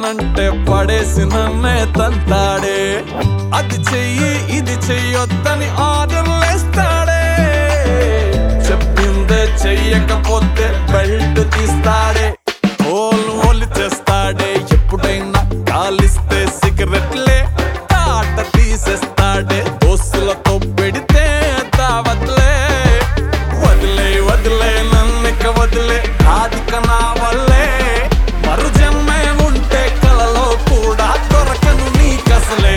కొడతానంటే పడేసి నన్నే తంతాడే అది చెయ్యి ఇది చెయ్యొద్దని ఆర్డర్లేస్తాడే చెప్పిందే చెయ్యకపోతే బెల్ట్ తీస్తాడే ఓలు ఓలి చేస్తాడే ఎప్పుడైనా కాలిస్తే సిగరెట్లే తాట తీసేస్తాడే దోస్తులతో పెడితే దావత్లే వదిలే వదిలే నన్నిక వదిలే ఆదిక నా వల్లే మరు జన్మే ఉంటే కలలో కూడా దొరకను నీకసలే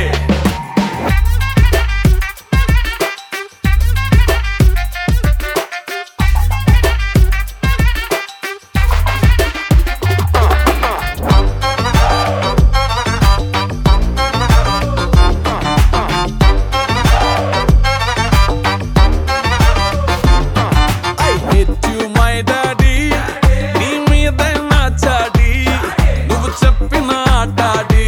I hate you my daddy నీ మీద నా చాడి నువ్వు చెప్పిన ఆటాడి